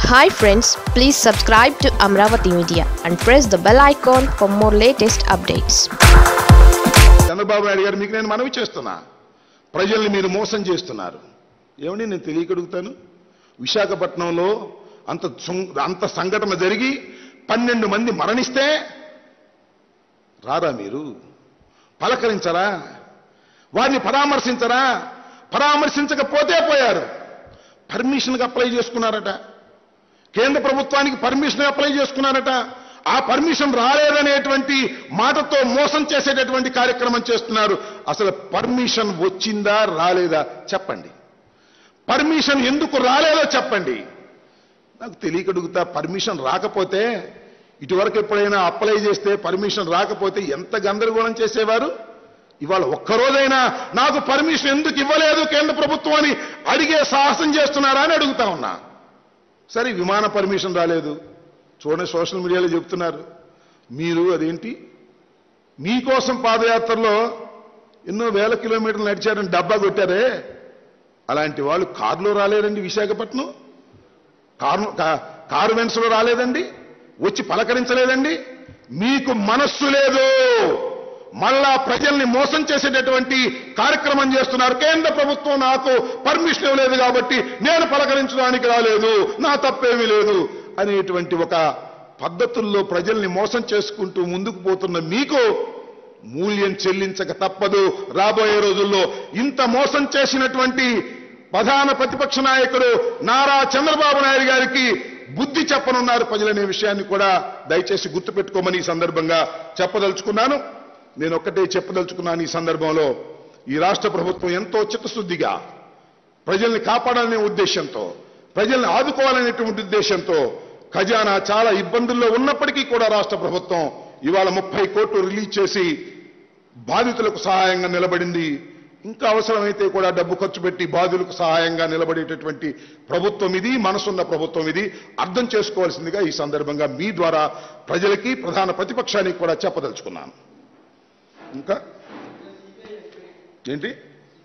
hi friends please subscribe to Amaravati media and press the bell icon for more latest updates Chandrababu Naidu garu మీకు నేను మనవి చేస్తున్నా ప్రజల్ని మీరు మోసం చేస్తున్నారు ఏమండి నేను తెలియకడుగుతాను విశాఖపట్నంలో అంత సం- అంత సంఘటన జరిగి పన్నెండు మంది మరణిస్తే రారా మీరు పలకరించరా వారిని పరామర్శించరా పరామర్శించకపోతే పోయారు పర్మిషన్కి అప్లై చేసుకున్నారట కేంద్ర ప్రభుత్వానికి పర్మిషన్ అప్లై చేసుకున్నారట ఆ పర్మిషన్ రాలేదనేటువంటి మాటతో మోసం చేసేటటువంటి కార్యక్రమం చేస్తున్నారు అసలు పర్మిషన్ వచ్చిందా రాలేదా చెప్పండి పర్మిషన్ ఎందుకు రాలేదో చెప్పండి నాకు తెలియకడుగుతా పర్మిషన్ రాకపోతే ఇటువరకు ఎప్పుడైనా అప్లై చేస్తే పర్మిషన్ రాకపోతే ఎంత గందరగోళం చేసేవారు ఇవాళ ఒక్కరోజైనా నాకు పర్మిషన్ ఎందుకు ఇవ్వలేదు కేంద్ర ప్రభుత్వం అని అడిగే సాహసం చేస్తున్నారా అని అడుగుతా ఉన్నా సరే విమాన పర్మిషన్ రాలేదు చూడండి సోషల్ మీడియాలో చెప్తున్నారు మీరు అదేంటి మీకోసం పాదయాత్రలో ఎన్నో వేల కిలోమీటర్లు నడిచారని డబ్బా కొట్టారే అలాంటి వాళ్ళు కారులో రాలేదండి విశాఖపట్నం కారు కా- కారు వెన్స్లో రాలేదండి వచ్చి పలకరించలేదండి మీకు మనస్సు లేదు మళ్ళా ప్రజల్ని మోసం చేసేటటువంటి కార్యక్రమం చేస్తున్నారు కేంద్ర ప్రభుత్వం నాకు పర్మిషన్ ఇవ్వలేదు కాబట్టి నేను పలకరించడానికి రాలేదు నా తప్పేమీ లేదు అనేటువంటి ఒక పద్ధతుల్లో ప్రజల్ని మోసం చేసుకుంటూ ముందుకు పోతున్న మీకు మూల్యం చెల్లించక తప్పదు రాబోయే రోజుల్లో ఇంత మోసం చేసినటువంటి ప్రధాన ప్రతిపక్ష నాయకుడు నారా చంద్రబాబు నాయుడు గారికి బుద్ధి చెప్పనున్నారు ప్రజలనే విషయాన్ని కూడా దయచేసి గుర్తుపెట్టుకోమని ఈ సందర్భంగా చెప్పదలుచుకున్నాను నేను ఒక్కటే చెప్పదలుచుకున్నాను ఈ సందర్భంలో ఈ రాష్ట్ర ప్రభుత్వం ఎంతో చిత్తశుద్ధిగా ప్రజల్ని కాపాడాలనే ఉద్దేశంతో ప్రజల్ని ఆదుకోవాలనేటువంటి ఉద్దేశంతో ఖజానా చాలా ఇబ్బందుల్లో ఉన్నప్పటికీ కూడా రాష్ట్ర ప్రభుత్వం ఇవాళ ముప్పై కోట్లు రిలీజ్ చేసి బాధితులకు సహాయంగా నిలబడింది ఇంకా అవసరమైతే కూడా డబ్బు ఖర్చు పెట్టి బాధితులకు సహాయంగా నిలబడేటటువంటి ప్రభుత్వం ఇది మనసున్న ప్రభుత్వం ఇది అర్థం చేసుకోవాల్సిందిగా ఈ సందర్భంగా మీ ద్వారా ప్రజలకి ప్రధాన ప్రతిపక్షానికి కూడా చెప్పదలుచుకున్నాను ఇంకా ఏంటి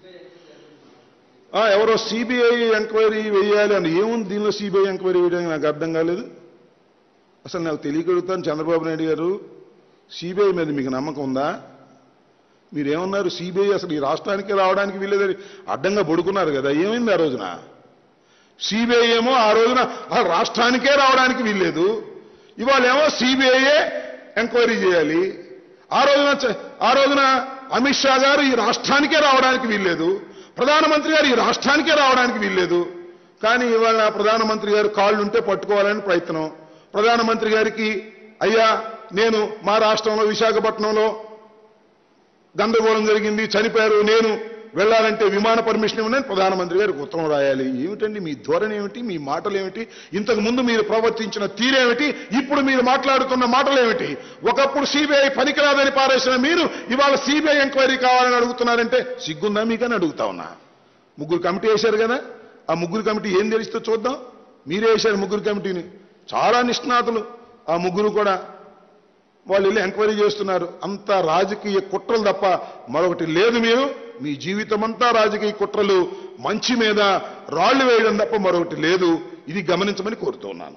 ఆ, ఎవరో సిబిఐ ఎంక్వైరీ వేయాలి అని ఏముంది దీనిలో సిబిఐ ఎంక్వైరీ వేయడానికి నాకు అర్థం కాలేదు అసలు నాకు తెలియగలుగుతాను చంద్రబాబు నాయుడు గారు సిబిఐ మీద మీకు నమ్మకం ఉందా మీరేమన్నారు సిబిఐ అసలు ఈ రాష్ట్రానికి రావడానికి వీల్లేదని అడ్డంగా పడుకున్నారు కదా ఏమైంది ఆ రోజున సిబిఐ ఏమో ఆ రోజున ఆ రాష్ట్రానికే రావడానికి వీల్లేదు ఇవాళ ఏమో సిబిఐయే ఎంక్వైరీ చేయాలి ఆ రోజున చ- ఆ రోజున అమిత్ షా గారు ఈ రాష్ట్రానికే రావడానికి వీల్లేదు ప్రధానమంత్రి గారు ఈ రాష్ట్రానికే రావడానికి వీల్లేదు కానీ ఇవాళ ప్రధానమంత్రి గారు కాళ్ళు ఉంటే పట్టుకోవాలని ప్రయత్నం ప్రధానమంత్రి గారికి అయ్యా నేను మా రాష్ట్రంలో విశాఖపట్నంలో గందరగోళం జరిగింది చనిపోయారు నేను వెళ్ళాలంటే విమాన పర్మిషన్ ఇవ్వనని ప్రధానమంత్రి గారికి ఉత్తరం రాయాలి ఏమిటండి మీ ధోరణి ఏమిటి మీ మాటలు ఏమిటి ఇంతకు ముందు మీరు ప్రవర్తించిన తీరేమిటి ఇప్పుడు మీరు మాట్లాడుతున్న మాటలు ఏమిటి ఒకప్పుడు సిబిఐ పనికిరాదని పారేసిన మీరు ఇవాళ సిబిఐ ఎంక్వైరీ కావాలని అడుగుతున్నారంటే సిగ్గుందా మీకని అడుగుతా ఉన్నా ముగ్గురు కమిటీ వేశారు కదా ఆ ముగ్గురు కమిటీ ఏం తెలుస్తుందో చూద్దాం మీరే వేశారు ముగ్గురు కమిటీని చాలా నిష్ణాతులు ఆ ముగ్గురు కూడా వాళ్ళు వెళ్ళి ఎంక్వైరీ చేస్తున్నారు అంత రాజకీయ కుట్రలు తప్ప మరొకటి లేదు మీరు మీ జీవితం అంతా రాజకీయ కుట్రలు మంచి మీద రాళ్లు వేయడం తప్ప మరొకటి లేదు ఇది గమనించమని కోరుతున్నాను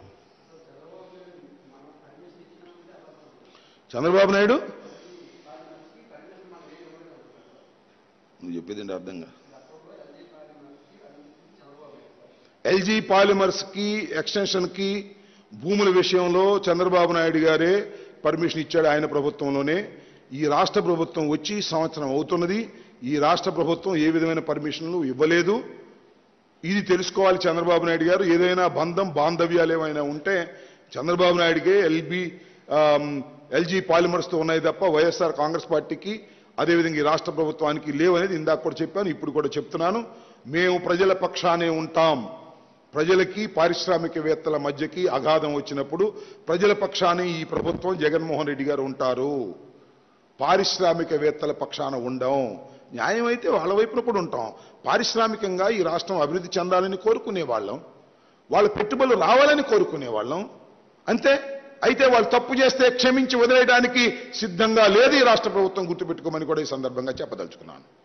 చంద్రబాబు నాయుడు నువ్వు చెప్పేదండి అర్థంగా ఎల్జీ పాలిమర్స్ కి ఎక్స్టెన్షన్ కి భూముల విషయంలో చంద్రబాబు నాయుడు గారే పర్మిషన్ ఇచ్చాడు ఆయన ప్రభుత్వంలోనే ఈ రాష్ట్ర ప్రభుత్వం వచ్చి సంవత్సరం అవుతున్నది ఈ రాష్ట్ర ప్రభుత్వం ఏ విధమైన పర్మిషన్లు ఇవ్వలేదు ఇది తెలుసుకోవాలి చంద్రబాబు నాయుడు గారు ఏదైనా బంధం బాంధవ్యాలు ఏమైనా ఉంటే చంద్రబాబు నాయుడికే ఎల్బి ఎల్జీ పాలిమర్స్తో ఉన్నాయి తప్ప వైఎస్ఆర్ కాంగ్రెస్ పార్టీకి అదేవిధంగా ఈ రాష్ట్ర ప్రభుత్వానికి లేవనేది ఇందాక కూడా చెప్పాను ఇప్పుడు కూడా చెప్తున్నాను మేము ప్రజల పక్షానే ఉంటాం ప్రజలకి పారిశ్రామికవేత్తల మధ్యకి అగాధం వచ్చినప్పుడు ప్రజల పక్షానే ఈ ప్రభుత్వం జగన్మోహన్ రెడ్డి గారు ఉంటారు పారిశ్రామికవేత్తల పక్షాన ఉండం న్యాయమైతే వాళ్ళ వైపున కూడా ఉంటాం పారిశ్రామికంగా ఈ రాష్ట్రం అభివృద్ధి చెందాలని కోరుకునే వాళ్ళం వాళ్ళ పెట్టుబడులు రావాలని కోరుకునే వాళ్ళం అంతే అయితే వాళ్ళు తప్పు చేస్తే క్షమించి వదిలేయడానికి సిద్ధంగా లేదు ఈ రాష్ట్ర ప్రభుత్వం గుర్తుపెట్టుకోమని కూడా ఈ సందర్భంగా చెప్పదలుచుకున్నాను